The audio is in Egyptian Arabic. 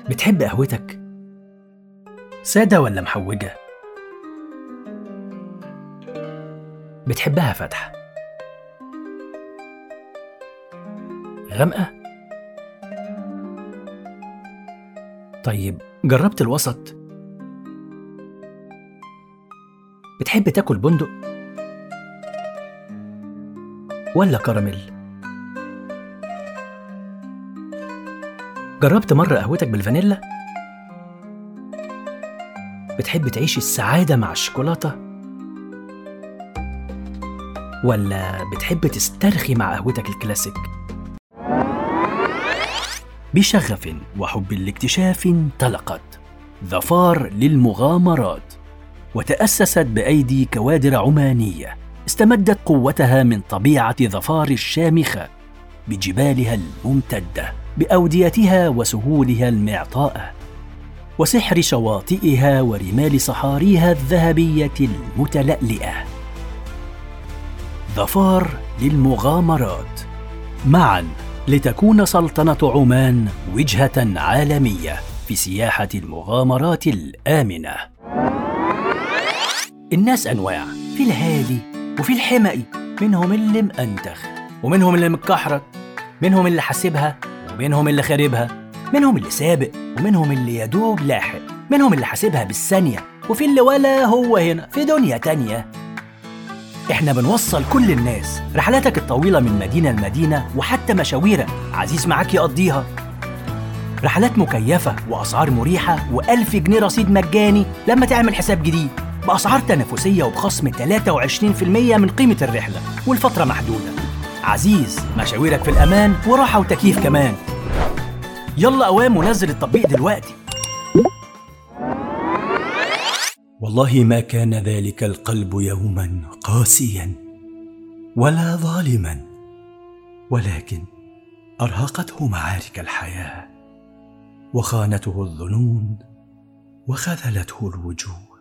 بتحب قهوتك سادة ولا محوجة بتحبها فاتحة غامقة طيب جربت الوسط بتحب تاكل بندق ولا كراميل جربت مرة قهوتك بالفانيلا بتحب تعيش السعادة مع الشوكولاتة ولا بتحب تسترخي مع قهوتك الكلاسيك بشغف وحب لاكتشاف انطلقت ظفار للمغامرات وتأسست بأيدي كوادر عمانية استمدت قوتها من طبيعة ظفار الشامخة بجبالها الممتدة بأوديتها وسهولها المعطاءة وسحر شواطئها ورمال صحاريها الذهبية المتلألئة ظفار للمغامرات معا لتكون سلطنة عمان وجهة عالمية في سياحة المغامرات الآمنة. الناس أنواع، في الهادي وفي الحمقي، منهم اللي مأنتخ، ومنهم اللي متكحرت، منهم اللي حاسبها، ومنهم اللي خاربها، منهم اللي سابق، ومنهم اللي يدوب لاحق، منهم اللي حاسبها بالثانية، وفي اللي ولا هو هنا في دنيا تانية احنا بنوصل كل الناس رحلاتك الطويلة من مدينة لمدينة وحتى مشاويرك عزيز معاك يقضيها رحلات مكيفة وأسعار مريحة وألف جنيه رصيد مجاني لما تعمل حساب جديد بأسعار تنافسية وبخصم 23% من قيمة الرحلة والفترة محدودة عزيز مشاويرك في الأمان وراحة وتكييف كمان يلا قوام ونزل التطبيق دلوقتي والله ما كان ذلك القلب يوما قاسيا ولا ظالما ولكن ارهقته معارك الحياه وخانته الظنون وخذلته الوجوه